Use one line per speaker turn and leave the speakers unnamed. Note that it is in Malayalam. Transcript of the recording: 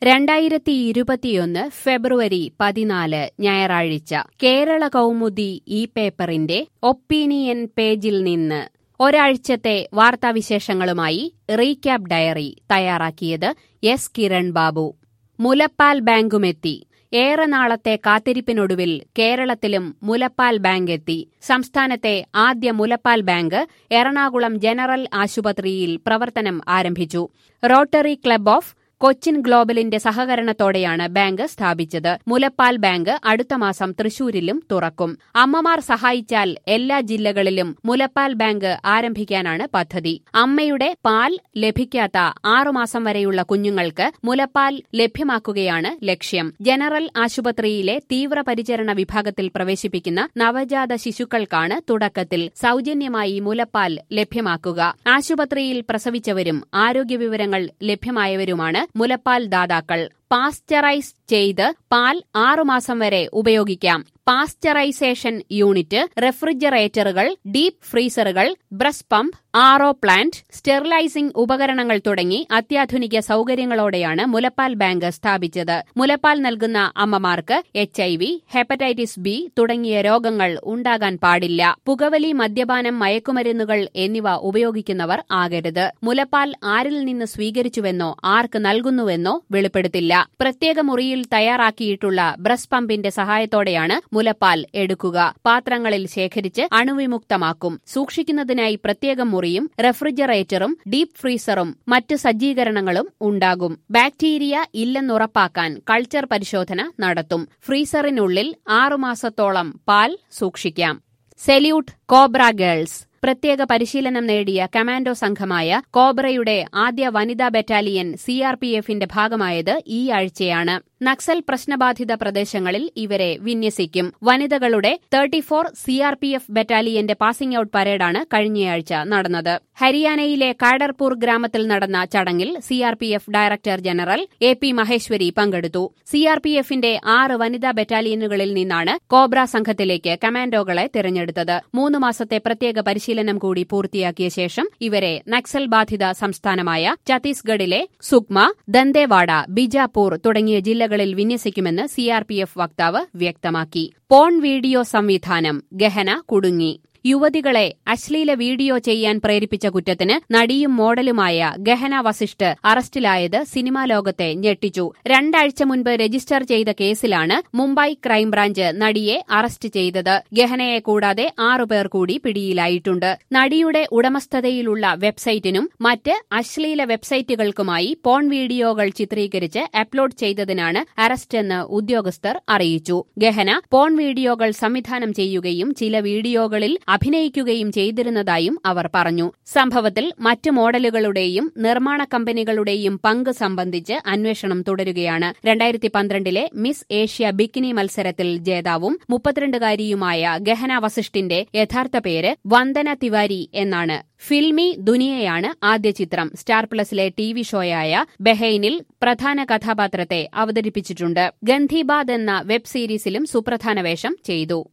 രണ്ടായിരത്തി ഇരുപത്തിയൊന്ന് ഫെബ്രുവരി പതിനാല് ഞായറാഴ്ച കേരള കൗമുദി ഈ പേപ്പറിന്റെ ഒപ്പീനിയൻ പേജിൽ നിന്ന് ഒരാഴ്ചത്തെ വാർത്താവിശേഷങ്ങളുമായി റീക്യാപ്പ് ഡയറി തയ്യാറാക്കിയത് എസ് കിരൺ ബാബു മുലപ്പാൽ ബാങ്കുമെത്തി ഏറെ നാളത്തെ കാത്തിരിപ്പിനൊടുവിൽ കേരളത്തിലും മുലപ്പാൽ ബാങ്ക് എത്തി സംസ്ഥാനത്തെ ആദ്യ മുലപ്പാൽ ബാങ്ക് എറണാകുളം ജനറൽ ആശുപത്രിയിൽ പ്രവർത്തനം ആരംഭിച്ചു റോട്ടറി ക്ലബ് ഓഫ് കൊച്ചിൻ ഗ്ലോബലിന്റെ സഹകരണത്തോടെയാണ് ബാങ്ക് സ്ഥാപിച്ചത് മുലപ്പാൽ ബാങ്ക് അടുത്ത മാസം തൃശൂരിലും തുറക്കും അമ്മമാർ സഹായിച്ചാൽ എല്ലാ ജില്ലകളിലും മുലപ്പാൽ ബാങ്ക് ആരംഭിക്കാനാണ് പദ്ധതി അമ്മയുടെ പാൽ ലഭിക്കാത്ത ആറുമാസം വരെയുള്ള കുഞ്ഞുങ്ങൾക്ക് മുലപ്പാൽ ലഭ്യമാക്കുകയാണ് ലക്ഷ്യം ജനറൽ ആശുപത്രിയിലെ തീവ്രപരിചരണ വിഭാഗത്തിൽ പ്രവേശിപ്പിക്കുന്ന നവജാത ശിശുക്കൾക്കാണ് തുടക്കത്തിൽ സൌജന്യമായി മുലപ്പാൽ ലഭ്യമാക്കുക ആശുപത്രിയിൽ പ്രസവിച്ചവരും ആരോഗ്യവിവരങ്ങൾ ലഭ്യമായവരുമാണ് മുലപ്പാൽ ദാതാക്കൾ പാസ്ചറൈസ് ചെയ്ത് പാൽ ആറുമാസം വരെ ഉപയോഗിക്കാം പാസ്ചറൈസേഷൻ യൂണിറ്റ് റെഫ്രിജറേറ്ററുകൾ ഡീപ് ഫ്രീസറുകൾ breast pump RO plant sterilising ഉപകരണങ്ങൾ തുടങ്ങി അത്യാധുനിക സൌകര്യങ്ങളോടെയാണ് മുലപ്പാൽ ബാങ്ക് സ്ഥാപിച്ചത് മുലപ്പാൽ നൽകുന്ന അമ്മമാർക്ക് H I V hepatitis B തുടങ്ങിയ രോഗങ്ങൾ ഉണ്ടാകാൻ പാടില്ല പുകവലി മദ്യപാനം മയക്കുമരുന്നുകൾ എന്നിവ ഉപയോഗിക്കുന്നവർ ആകരുത് മുലപ്പാൽ ആരിൽ നിന്ന് സ്വീകരിച്ചുവെന്നോ ആർക്ക് നൽകുന്നുവെന്നോ വെളിപ്പെടുത്തില്ല പ്രത്യേക മുറിയിൽ തയ്യാറാക്കിയിട്ടുള്ള ബ്രസ് പമ്പിന്റെ സഹായത്തോടെയാണ് മുലപ്പാൽ എടുക്കുക പാത്രങ്ങളിൽ ശേഖരിച്ച് അണുവിമുക്തമാക്കും സൂക്ഷിക്കുന്നതിനായി പ്രത്യേക മുറിയും റെഫ്രിജറേറ്ററും ഡീപ് ഫ്രീസറും മറ്റ് സജ്ജീകരണങ്ങളും ഉണ്ടാകും ബാക്ടീരിയ ഇല്ലെന്നുറപ്പാക്കാൻ കൾച്ചർ പരിശോധന നടത്തും ഫ്രീസറിനുള്ളിൽ ആറുമാസത്തോളം പാൽ സൂക്ഷിക്കാം സെല്യൂട്ട് കോബ്ര ഗേൾസ് പ്രത്യേക പരിശീലനം നേടിയ കമാൻഡോ സംഘമായ കോബ്രയുടെ ആദ്യ വനിതാ ബറ്റാലിയൻ സിആർപിഎഫിന്റെ ഭാഗമായത് ഈ ആഴ്ചയാണ് നക്സൽ പ്രശ്നബാധിത പ്രദേശങ്ങളിൽ ഇവരെ വിന്യസിക്കും വനിതകളുടെ തേർട്ടിഫോർ സിആർപിഎഫ് ബറ്റാലിയന്റെ പാസിംഗ് ഔട്ട് പരേഡാണ് കഴിഞ്ഞയാഴ്ച നടന്നത് ഹരിയാനയിലെ കാഡർപൂർ ഗ്രാമത്തിൽ നടന്ന ചടങ്ങിൽ CRPF director general A P Maheshwari പങ്കെടുത്തു സിആർപിഎഫിന്റെ ആറ് വനിതാ ബറ്റാലിയനുകളിൽ നിന്നാണ് കോബ്ര സംഘത്തിലേക്ക് കമാൻഡോകളെ തിരഞ്ഞെടുത്തത് മൂന്ന് മാസത്തെ പ്രത്യേക പരിശീലനം കൂടി പൂർത്തിയാക്കിയ ശേഷം ഇവരെ നക്സൽ ബാധിത സംസ്ഥാനമായ ഛത്തീസ്ഗഡിലെ സുക്മ ദന്തേവാഡ ബിജാപൂർ തുടങ്ങിയ ജില്ലകളിൽ വിന്യസിക്കുമെന്ന് സിആർപിഎഫ് വക്താവ് വ്യക്തമാക്കി പോൺ വീഡിയോ സംവിധാനം ഗഹന കുടുങ്ങി യുവതികളെ അശ്ലീല വീഡിയോ ചെയ്യാൻ പ്രേരിപ്പിച്ച കുറ്റത്തിന് നടിയും മോഡലുമായ ഗഹന വസിഷ്ഠ് അറസ്റ്റിലായത് സിനിമാ ലോകത്തെ ഞെട്ടിച്ചു രണ്ടാഴ്ച മുൻപ് രജിസ്റ്റർ ചെയ്ത കേസിലാണ് മുംബൈ ക്രൈംബ്രാഞ്ച് നടിയെ അറസ്റ്റ് ചെയ്തത് ഗഹനയെ കൂടാതെ ആറുപേർ കൂടി പിടിയിലായിട്ടുണ്ട് നടിയുടെ ഉടമസ്ഥതയിലുള്ള വെബ്സൈറ്റിനും മറ്റ് അശ്ലീല വെബ്സൈറ്റുകൾക്കുമായി പോൺ വീഡിയോകൾ ചിത്രീകരിച്ച് അപ്ലോഡ് ചെയ്തതിനാണ് അറസ്റ്റെന്ന് ഉദ്യോഗസ്ഥർ അറിയിച്ചു ഗഹന പോൺ വീഡിയോകൾ സംവിധാനം ചെയ്യുകയും ചില വീഡിയോകളിൽ അഭിനയിക്കുകയും ചെയ്തിരുന്നതായും അവർ പറഞ്ഞു സംഭവത്തിൽ മറ്റ് മോഡലുകളുടെയും നിർമ്മാണ കമ്പനികളുടെയും പങ്ക് സംബന്ധിച്ച് അന്വേഷണം തുടരുകയാണ് രണ്ടായിരത്തി പന്ത്രണ്ടിലെ മിസ് ഏഷ്യ ബിക്കിനി മത്സരത്തിൽ ജേതാവും മുപ്പത്തിരണ്ടുകാരിയുമായ ഗഹന വസിഷ്ഠിന്റെ യഥാർത്ഥ പേര് വന്ദന തിവാരി എന്നാണ് ഫിൽമി ദുനിയയാണ് ആദ്യ ചിത്രം സ്റ്റാർ പ്ലസിലെ ടി വി ഷോയായ ബെഹൈനിൽ പ്രധാന കഥാപാത്രത്തെ അവതരിപ്പിച്ചിട്ടുണ്ട് ഗന്ധിബാദ് എന്ന വെബ് സീരീസിലും സുപ്രധാന വേഷം ചെയ്തു